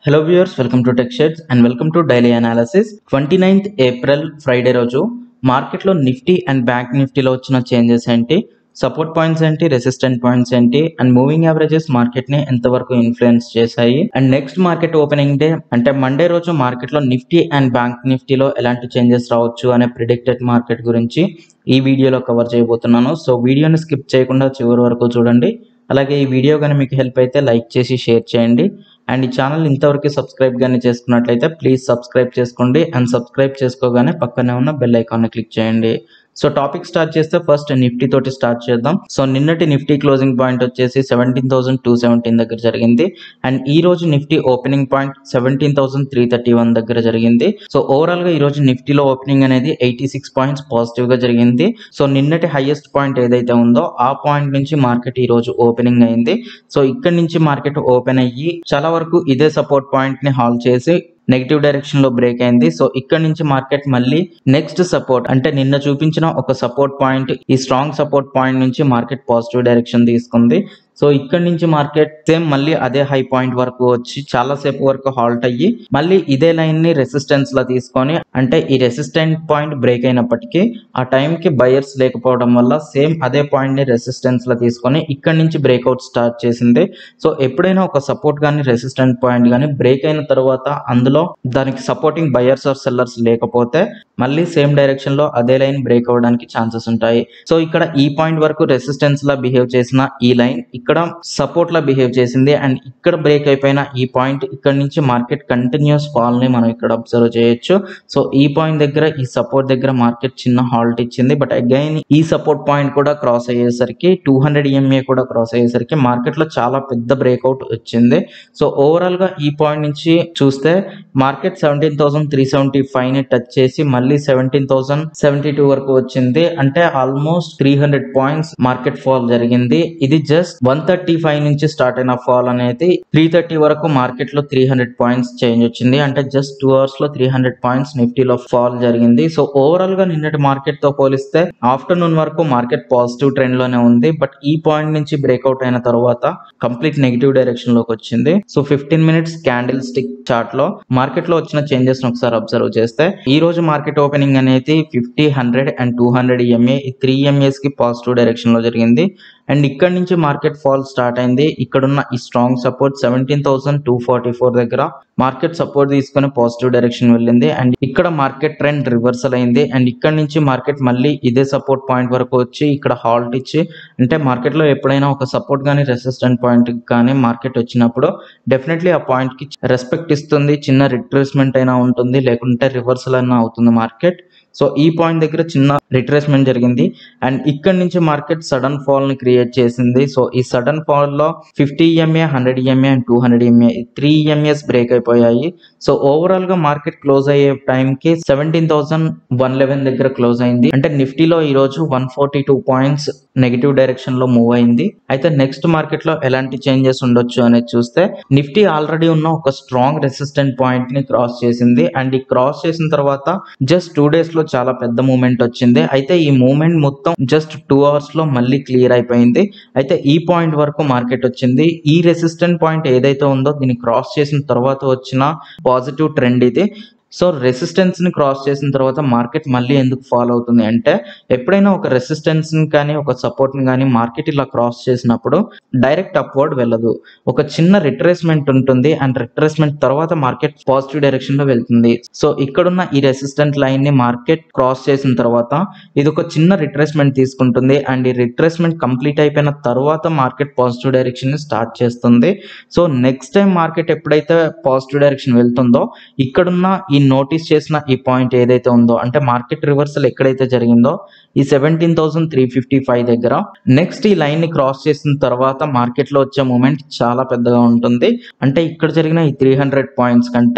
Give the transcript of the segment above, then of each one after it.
hello viewers welcome to tech shades and welcome to daily analysis twenty ninth April Friday రోజు మార్కెట్లో Nifty and bank నిఫ్టీలో వచ్చిన changes ఏంటి support points ఏంటి resistant points ఏంటి and moving averages market ని ఎంతవరకు ఇన్ఫ్లుయెన్స్ చేశాయి and next market opening day అంటే మండే రోజు మార్కెట్ లో నిఫ్టీ అండ్ బ్యాంక్ నిఫ్టీలో ఎలాంటి చేంజెస్ రావచ్చు అనే ప్రిడిక్టెడ్ మార్కెట్ గురించి ఈ వీడియోలో కవర్ చేయబోతున్నాను సో వీడియోని స్కిప్ చేయకుండా చివరి వరకు చూడండి అలాగే ఈ వీడియో కానీ మీకు హెల్ప్ అయితే లైక్ చేసి షేర్ చేయండి అండ్ ఈ ఛానల్ ఇంతవరకు సబ్స్క్రైబ్ కానీ చేసుకున్నట్లయితే ప్లీజ్ సబ్స్క్రైబ్ చేసుకోండి అండ్ సబ్స్క్రైబ్ చేసుకోగానే పక్కనే ఉన్న బెల్ ఐకాన్ని క్లిక్ చేయండి సో టాపిక్ స్టార్ట్ చేస్తే ఫస్ట్ నిఫ్టీ తోటి స్టార్ట్ చేద్దాం సో నిన్నటి నిఫ్టీ క్లోజింగ్ పాయింట్ వచ్చేసి సెవెంటీన్ థౌసండ్ టూ సెవెంటీన్ దగ్గర జరిగింది అండ్ ఈ రోజు Nifty opening point seventeen thousand three thirty one దగ్గర జరిగింది సో ఓవరాల్ గా ఈ రోజు నిఫ్టీలో ఓపెనింగ్ అనేది ఎయిటీ సిక్స్ పాయింట్స్ పాజిటివ్ గా జరిగింది సో నిన్నటి హైయెస్ట్ పాయింట్ ఏదైతే ఉందో ఆ పాయింట్ నుంచి మార్కెట్ ఈ రోజు ఓపెనింగ్ అయింది సో ఇక్కడ నుంచి మార్కెట్ ఓపెన్ అయ్యి చాలా వరకు ఇదే సపోర్ట్ పాయింట్ ని హాల్ చేసి నెగిటివ్ డైరెక్షన్ లో బ్రేక్ అయింది సో ఇక్కడ నుంచి మార్కెట్ మళ్ళీ నెక్స్ట్ సపోర్ట్ అంటే నిన్న చూపించిన ఒక సపోర్ట్ పాయింట్ ఈ స్ట్రాంగ్ సపోర్ట్ పాయింట్ నుంచి మార్కెట్ పాజిటివ్ డైరెక్షన్ తీసుకుంది సో ఇక్కడ నుంచి మార్కెట్ సేమ్ మళ్ళీ అదే హై పాయింట్ వరకు వచ్చి చాలా సేపు వరకు హాల్ట్ అయ్యి మళ్ళీ ఇదే లైన్ ని రెసిస్టెన్స్ లా తీసుకొని అంటే ఈ రెసిస్టెంట్ పాయింట్ బ్రేక్ అయినప్పటికీ ఆ టైం కి బయర్స్ లేకపోవడం వల్ల సేమ్ అదే పాయింట్ ని రెసిస్టెన్స్ లా తీసుకొని ఇక్కడ నుంచి బ్రేక్అవుట్ స్టార్ట్ చేసింది సో ఎప్పుడైనా ఒక సపోర్ట్ కానీ రెసిస్టెంట్ పాయింట్ కానీ బ్రేక్ అయిన తర్వాత అందులో దానికి సపోర్టింగ్ బయర్స్ ఆర్ సెల్లర్స్ లేకపోతే మళ్ళీ సేమ్ డైరెక్షన్ లో అదే లైన్ బ్రేక్ అవ్వడానికి ఛాన్సెస్ ఉంటాయి సో ఇక్కడ ఈ పాయింట్ వరకు రెసిస్టెన్స్ లా బిహేవ్ చేసిన ఈ లైన్ ఇక్కడ సపోర్ట్ లా బిహేవ్ చేసింది అండ్ ఇక్కడ బ్రేక్ అయిపోయిన ఈ పాయింట్ ఇక్కడ నుంచి మార్కెట్ కంటిన్యూస్ ఫాల్ ని మనం ఇక్కడ అబ్జర్వ్ చేయొచ్చు సో ఈ పాయింట్ దగ్గర ఈ సపోర్ట్ దగ్గర మార్కెట్ చిన్న హాల్ట్ ఇచ్చింది బట్ అగైన్ ఈ సపోర్ట్ పాయింట్ కూడా క్రాస్ అయ్యేసరికి టూ హండ్రెడ్ ఈఎంఏ కూడా క్రాస్ అయ్యేసరికి మార్కెట్ లో చాలా పెద్ద బ్రేక్అవుట్ వచ్చింది సో ఓవరాల్ గా ఈ పాయింట్ నుంచి చూస్తే market seventeen thousand three seventy five ని టచ్ చేసి మళ్ళీ సెవెంటీన్ థౌసండ్ సెవెంటీ టూ వరకు వచ్చింది అంటే almost three hundred points market fall జరిగింది ఇది జస్ట్ వన్ థర్టీ ఫైవ్ నుంచి స్టార్ట్ అయిన ఫాల్ అనేది త్రీ థర్టీ వరకు మార్కెట్ లో త్రీ హండ్రెడ్ పాయింట్స్ చేంజ్ వచ్చింది అంటే జస్ట్ టూ అవర్స్ లో త్రీ హండ్రెడ్ పాయింట్స్ నిఫ్టీలో ఫాల్ జరిగింది సో ఓవరాల్ గా నిన్నటి మార్కెట్ తో పోలిస్తే ఆఫ్టర్నూన్ వరకు మార్కెట్ పాజిటివ్ ట్రెండ్ లోనే ఉంది బట్ ఈ పాయింట్ నుంచి బ్రేక్అవుట్ అయిన తర్వాత కంప్లీట్ నెగిటివ్ డైరెక్షన్ లోకి వచ్చింది so fifteen minutes candlestick chart లో మార్కెట్ లో వచ్చిన చేంజెస్ ఒకసారి అబ్జర్వ్ చేస్తే ఈ రోజు మార్కెట్ ఓపెనింగ్ అనేది fifty hundred and two hundred EMA ఈ త్రీ ఎంఏస్ కి పాజిటివ్ డైరెక్షన్ లో జరిగింది అండ్ ఇక్కడ నుంచి మార్కెట్ ఫాల్ స్టార్ట్ అయింది ఇక్కడున్న ఈ strong support seventeen thousand two forty four దగ్గర మార్కెట్ సపోర్ట్ తీసుకొని పాజిటివ్ డైరెక్షన్ వెళ్ళింది అండ్ ఇక్కడ మార్కెట్ ట్రెండ్ రివర్సల్ అయింది అండ్ ఇక్కడ నుంచి మార్కెట్ మళ్ళీ ఇదే సపోర్ట్ పాయింట్ వరకు వచ్చి ఇక్కడ హాల్ట్ ఇచ్చి అంటే మార్కెట్ లో ఎప్పుడైనా ఒక సపోర్ట్ కానీ రెసిస్టెంట్ పాయింట్ కానీ మార్కెట్ వచ్చినప్పుడు డెఫినెట్లీ ఆ పాయింట్ కి రెస్పెక్ట్ ఇస్తుంది చిన్న రిట్రేస్మెంట్ అయినా ఉంటుంది లేకుంటే రివర్సల్ అయినా అవుతుంది మార్కెట్ సో ఈ పాయింట్ దగ్గర చిన్న రిట్రేస్మెంట్ జరిగింది అండ్ ఇక్కడ నుంచి మార్కెట్ సడన్ ఫాల్ ని క్రియేట్ చేసింది సో ఈ సడన్ ఫాల్ లో fifty EMA hundred EMA and two hundred EMA three EMAs break అయిపోయాయి సో ఓవరాల్ గా మార్కెట్ క్లోజ్ అయ్యే టైం కి సెవెంటీన్ థౌసండ్ వన్ లెవెన్ దగ్గర క్లోజ్ అయింది అంటే నిఫ్టీలో ఈ రోజు one forty two points negative direction లో మూవ్ అయింది అయితే నెక్స్ట్ మార్కెట్ లో ఎలాంటి చేంజెస్ ఉండొచ్చు అనేది చూస్తే నిఫ్టీ ఆల్రెడీ ఉన్న ఒక స్ట్రాంగ్ రెసిస్టెంట్ పాయింట్ ని క్రాస్ చేసింది అండ్ ఈ క్రాస్ చేసిన తర్వాత జస్ట్ టూ డేస్ లో చాలా పెద్ద మూమెంట్ వచ్చింది అయితే ఈ మూమెంట్ మొత్తం జస్ట్ టూ అవర్స్ లో మళ్ళీ క్లియర్ అయిపోయింది అయితే ఈ పాయింట్ వరకు మార్కెట్ వచ్చింది ఈ రెసిస్టెంట్ పాయింట్ ఏదైతే ఉందో దీన్ని క్రాస్ చేసిన తర్వాత వచ్చిన పాజిటివ్ ట్రెండ్ ఇది సో రెసిస్టెన్స్ ని క్రాస్ చేసిన తర్వాత మార్కెట్ మళ్ళీ ఎందుకు ఫాలో అవుతుంది అంటే ఎప్పుడైనా ఒక రెసిస్టెన్స్ ని కానీ ఒక సపోర్ట్ ని కానీ మార్కెట్ ఇలా క్రాస్ చేసినప్పుడు డైరెక్ట్ అప్వర్డ్ వెళ్ళదు ఒక చిన్న రిట్రేస్మెంట్ ఉంటుంది అండ్ రిట్రేస్మెంట్ తర్వాత మార్కెట్ పాజిటివ్ డైరెక్షన్ లో వెళ్తుంది సో ఇక్కడున్న ఈ రెసిస్టెంట్ లైన్ ని మార్కెట్ క్రాస్ చేసిన తర్వాత ఇది ఒక చిన్న రిట్రేస్మెంట్ తీసుకుంటుంది అండ్ ఈ రిట్రేస్మెంట్ కంప్లీట్ అయిపోయిన తర్వాత మార్కెట్ పాజిటివ్ డైరెక్షన్ ని స్టార్ట్ చేస్తుంది సో నెక్స్ట్ టైం మార్కెట్ ఎప్పుడైతే పాజిటివ్ డైరెక్షన్ వెళ్తుందో ఇక్కడున్న ఈ నోటీస్ చేసిన ఈ పాయింట్ ఏదైతే ఉందో అంటే మార్కెట్ రివర్సల్ ఎక్కడైతే జరిగిందో ఈ seventeen thousand three fifty five దగ్గర నెక్స్ట్ ఈ లైన్ ని క్రాస్ చేసిన తర్వాత మార్కెట్ లో వచ్చే మూమెంట్ చాలా పెద్దగా ఉంటుంది అంటే ఇక్కడ జరిగిన ఈ త్రీ హండ్రెడ్ పాయింట్స్ కంటే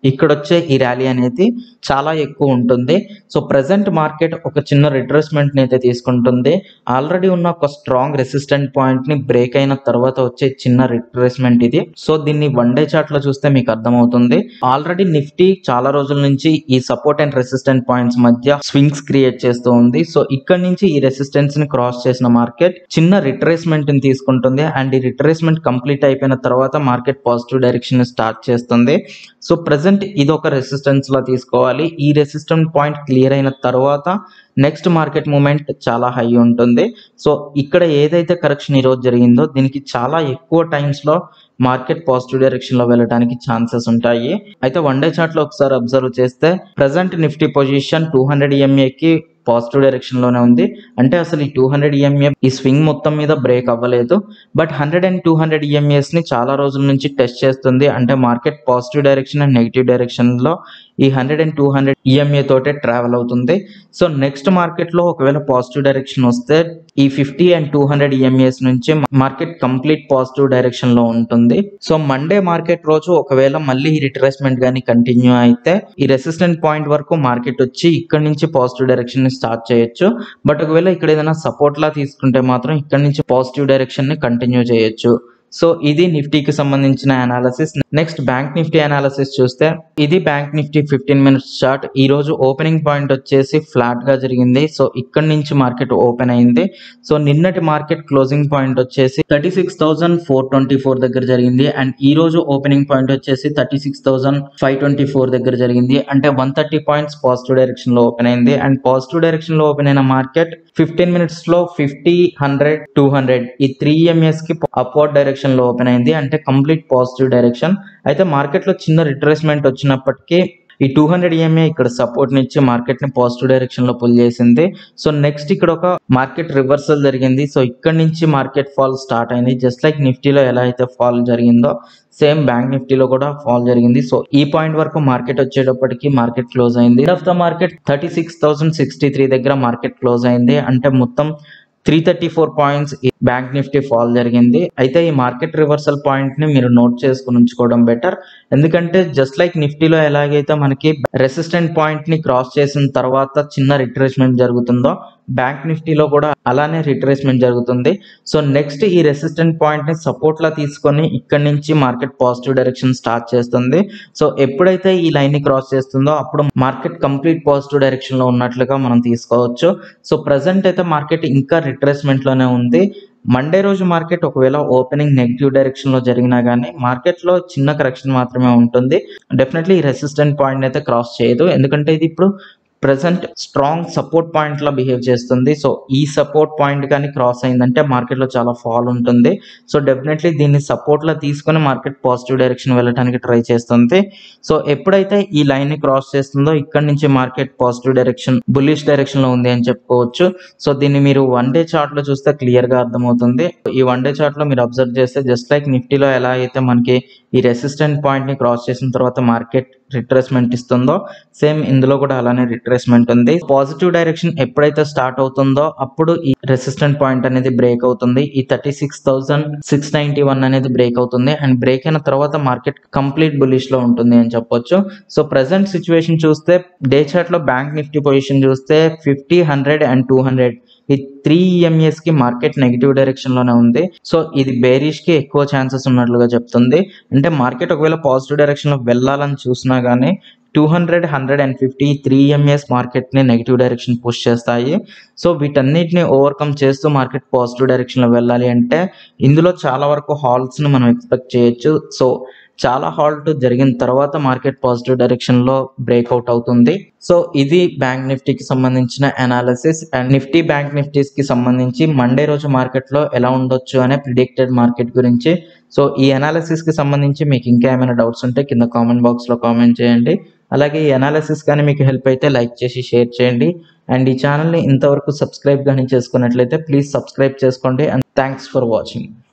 ఇక్కడ వచ్చే ఈ ర్యాలీ అనేది చాలా ఎక్కువ ఉంటుంది సో ప్రజెంట్ మార్కెట్ ఒక చిన్న రిట్రేస్మెంట్ ని అయితే తీసుకుంటుంది ఆల్రెడీ ఉన్న ఒక స్ట్రాంగ్ రెసిస్టెంట్ పాయింట్ ని బ్రేక్ అయిన తర్వాత వచ్చే చిన్న రిట్రేస్మెంట్ ఇది సో దీన్ని వన్ డే చార్ట్ లో చూస్తే మీకు అర్థమవుతుంది ఆల్రెడీ నిఫ్టీ చాలా రోజుల నుంచి ఈ సపోర్ట్ అండ్ రెసిస్టెంట్ పాయింట్స్ మధ్య స్వింగ్స్ క్రియేట్ చేస్తూ ఉంది సో ఇక్కడ నుంచి ఈ రెసిస్టెన్స్ ని క్రాస్ చేసిన మార్కెట్ చిన్న రిట్రేస్మెంట్ ని తీసుకుంటుంది అండ్ ఈ రిట్రేస్మెంట్ కంప్లీట్ అయిపోయిన తర్వాత మార్కెట్ పాజిటివ్ డైరెక్షన్ ని స్టార్ట్ చేస్తుంది సో ప్రజెంట్ ఇది ఒక రెసిస్టెన్స్ లా తీసుకోవాలి ఈ రెసిస్టెంట్ పాయింట్ క్లియర్ అయిన తర్వాత నెక్స్ట్ మార్కెట్ మూమెంట్ చాలా హై ఉంటుంది సో ఇక్కడ ఏదైతే కరెక్షన్ ఈరోజు జరిగిందో దీనికి చాలా ఎక్కువ టైమ్స్ లో మార్కెట్ పాజిటివ్ డైరెక్షన్ లో వెళ్ళడానికి ఛాన్సెస్ ఉంటాయి అయితే వన్ డే చార్ట్ లో ఒకసారి అబ్జర్వ్ చేస్తే present Nifty position two hundred కి పాజిటివ్ డైరెక్షన్ లోనే ఉంది అంటే అసలు ఈ టూ హండ్రెడ్ ఈఎంఏ ఈ స్వింగ్ మొత్తం మీద బ్రేక్ అవ్వలేదు but hundred and two hundred EMAs ని చాలా రోజుల నుంచి టెస్ట్ చేస్తుంది అంటే market positive direction and negative direction లో ఈ hundred and two hundred EMA తోటే ట్రావెల్ అవుతుంది సో నెక్స్ట్ మార్కెట్ లో ఒకవేళ పాజిటివ్ డైరెక్షన్ వస్తే ఈ fifty and two hundred EMAs నుంచి మార్కెట్ కంప్లీట్ పాజిటివ్ డైరెక్షన్ లో ఉంటుంది సో మండే మార్కెట్ రోజు ఒకవేళ మళ్ళీ ఈ రిట్రేస్మెంట్ గానీ కంటిన్యూ అయితే ఈ రెసిస్టెంట్ పాయింట్ వరకు మార్కెట్ వచ్చి ఇక్కడ నుంచి పాజిటివ్ డైరెక్షన్ ని స్టార్ట్ చేయొచ్చు బట్ ఒకవేళ ఇక్కడ ఏదైనా సపోర్ట్ లా తీసుకుంటే మాత్రం ఇక్కడ నుంచి పాజిటివ్ డైరెక్షన్ ని కంటిన్యూ చేయొచ్చు సో ఇది నిఫ్టీకి సంబంధించిన analysis next bank Nifty analysis చూస్తే ఇది bank Nifty fifteen minutes chart ఈ రోజు ఓపెనింగ్ పాయింట్ వచ్చేసి ఫ్లాట్ గా జరిగింది సో ఇక్కడ నుంచి మార్కెట్ ఓపెన్ అయింది సో నిన్నటి మార్కెట్ క్లోజింగ్ పాయింట్ వచ్చేసి thirty six thousand four twenty four దగ్గర జరిగింది అండ్ ఈ రోజు ఓపెనింగ్ పాయింట్ వచ్చేసి thirty six thousand five twenty four దగ్గర జరిగింది అంటే one thirty points positive direction లో ఓపెన్ అయింది అండ్ పాజిటివ్ డైరెక్షన్ లో ఓపెన్ అయిన మార్కెట్ ఫిఫ్టీన్ మినిట్స్ లో ఫిఫ్టీ హండ్రెడ్ టూ హండ్రెడ్ ఈ త్రీ ఎంఎస్ కి అప్వర్డ్ డైరెక్షన్ లో ఓపెన్ అయింది అంటే కంప్లీట్ పాజిటివ్ డైరెక్షన్ అయితే మార్కెట్ లో చిన్న రిట్రేస్మెంట్ వచ్చినప్పటికీ ఈ టూ హండ్రెడ్ ఈఎంఏ ఇక్కడ సపోర్ట్ నిచ్చి మార్కెట్ ని పాజిటివ్ డైరెక్షన్ లో పుల్ చేసింది సో నెక్స్ట్ ఇక్కడ ఒక మార్కెట్ రివర్సల్ జరిగింది సో ఇక్కడ నుంచి మార్కెట్ ఫాల్ స్టార్ట్ అయింది జస్ట్ లైక్ నిఫ్టీలో ఎలా అయితే ఫాల్ జరిగిందో సేమ్ బ్యాంక్ నిఫ్టీలో కూడా ఫాల్ జరిగింది సో ఈ పాయింట్ వరకు మార్కెట్ వచ్చేటప్పటికి మార్కెట్ క్లోజ్ అయింది of the market thirty six thousand sixty three దగ్గర మార్కెట్ క్లోజ్ అయింది అంటే మొత్తం three thirty four points bank Nifty fall జరిగింది అయితే ఈ మార్కెట్ రివర్సల్ పాయింట్ ని మీరు నోట్ చేసుకుని ఉంచుకోవడం బెటర్ ఎందుకంటే జస్ట్ లైక్ నిఫ్టీలో ఎలాగైతే మనకి రెసిస్టెంట్ పాయింట్ ని క్రాస్ చేసిన తర్వాత చిన్న రిట్రేస్మెంట్ జరుగుతుందో బ్యాంక్ నిఫ్టీలో కూడా అలానే రిట్రేస్మెంట్ జరుగుతుంది సో నెక్స్ట్ ఈ రెసిస్టెంట్ పాయింట్ ని సపోర్ట్ లా తీసుకొని ఇక్కడ నుంచి మార్కెట్ పాజిటివ్ డైరెక్షన్ స్టార్ట్ చేస్తుంది సో ఎప్పుడైతే ఈ లైన్ ని క్రాస్ చేస్తుందో అప్పుడు మార్కెట్ కంప్లీట్ పాజిటివ్ డైరెక్షన్ లో ఉన్నట్లుగా మనం తీసుకోవచ్చు సో ప్రజెంట్ అయితే మార్కెట్ ఇంకా రిట్రేస్మెంట్ లోనే ఉంది మండే రోజు మార్కెట్ ఒకవేళ ఓపెనింగ్ నెగిటివ్ డైరెక్షన్ లో జరిగినా కానీ మార్కెట్ లో చిన్న కరెక్షన్ మాత్రమే ఉంటుంది డెఫినెట్లీ ఈ రెసిస్టెంట్ పాయింట్ అయితే క్రాస్ చేయదు ఎందుకంటే ఇది ఇప్పుడు ప్రజెంట్ స్ట్రాంగ్ సపోర్ట్ పాయింట్ లా బిహేవ్ చేస్తుంది సో ఈ సపోర్ట్ పాయింట్ కానీ క్రాస్ అయిందంటే మార్కెట్ లో చాలా ఫాల్ ఉంటుంది సో డెఫినెట్లీ దీన్ని సపోర్ట్ లా తీసుకొని మార్కెట్ పాజిటివ్ డైరెక్షన్ వెళ్ళడానికి ట్రై చేస్తుంది సో ఎప్పుడైతే ఈ లైన్ ని క్రాస్ చేస్తుందో ఇక్కడ నుంచి market positive direction bullish direction లో ఉంది అని చెప్పుకోవచ్చు సో దీన్ని మీరు వన్ డే చార్ట్ లో చూస్తే క్లియర్ గా అర్థమవుతుంది ఈ వన్ డే చార్ట్ లో మీరు అబ్జర్వ్ చేస్తే జస్ట్ లైక్ నిఫ్టీలో ఎలా అయితే మనకి ఈ రెసిస్టెంట్ పాయింట్ ని క్రాస్ చేసిన తర్వాత మార్కెట్ రిట్రేస్మెంట్ ఇస్తుందో సేమ్ ఇందులో కూడా అలానే రిట్రేస్మెంట్ ఉంది పాజిటివ్ డైరెక్షన్ ఎప్పుడైతే స్టార్ట్ అవుతుందో అప్పుడు ఈ రెసిస్టెంట్ పాయింట్ అనేది బ్రేక్ అవుతుంది ఈ thirty six thousand six ninety one అనేది బ్రేక్ అవుతుంది అండ్ బ్రేక్ అయిన తర్వాత మార్కెట్ కంప్లీట్ బులిష్ లో ఉంటుంది అని చెప్పొచ్చు సో ప్రెసెంట్ సిచ్యువేషన్ చూస్తే డే చార్ట్ లో బ్యాంక్ నిఫ్టీ పొజిషన్ చూస్తే fifty hundred and two hundred ఈ త్రీ ఈఎంఎస్ కి మార్కెట్ నెగిటివ్ డైరెక్షన్ లోనే ఉంది సో ఇది బేరిష్ కి ఎక్కువ ఛాన్సెస్ ఉన్నట్లుగా చెప్తుంది అంటే మార్కెట్ ఒకవేళ పాజిటివ్ డైరెక్షన్ లో వెళ్ళాలని చూసినా గానీ two hundred hundred and fifty three MS market ని నెగిటివ్ డైరెక్షన్ పుష్ చేస్తాయి సో వీటన్నిటిని ఓవర్కమ్ చేస్తూ మార్కెట్ పాజిటివ్ డైరెక్షన్ లో వెళ్ళాలి అంటే ఇందులో చాలా వరకు హాల్స్ ని మనం ఎక్స్పెక్ట్ చేయొచ్చు సో చాలా హాల్ట్ జరిగిన తర్వాత మార్కెట్ పాజిటివ్ డైరెక్షన్ లో బ్రేక్అవుట్ అవుతుంది సో ఇది బ్యాంక్ నిఫ్టీకి సంబంధించిన analysis and Nifty bank Nifties కి సంబంధించి మండే రోజు మార్కెట్ లో ఎలా ఉండొచ్చు అనే ప్రిడిక్టెడ్ మార్కెట్ గురించి సో ఈ అనాలిసిస్ కి సంబంధించి మీకు ఇంకా ఏమైనా డౌట్స్ ఉంటే కింద కామెంట్ బాక్స్ లో కామెంట్ చేయండి అలాగే ఈ అనాలిసిస్ కానీ మీకు హెల్ప్ అయితే లైక్ చేసి షేర్ చేయండి అండ్ ఈ ఛానల్ని ఇంతవరకు సబ్స్క్రైబ్ కానీ చేసుకున్నట్లయితే ప్లీజ్ సబ్స్క్రైబ్ చేసుకోండి అండ్ థ్యాంక్స్ ఫర్ వాచింగ్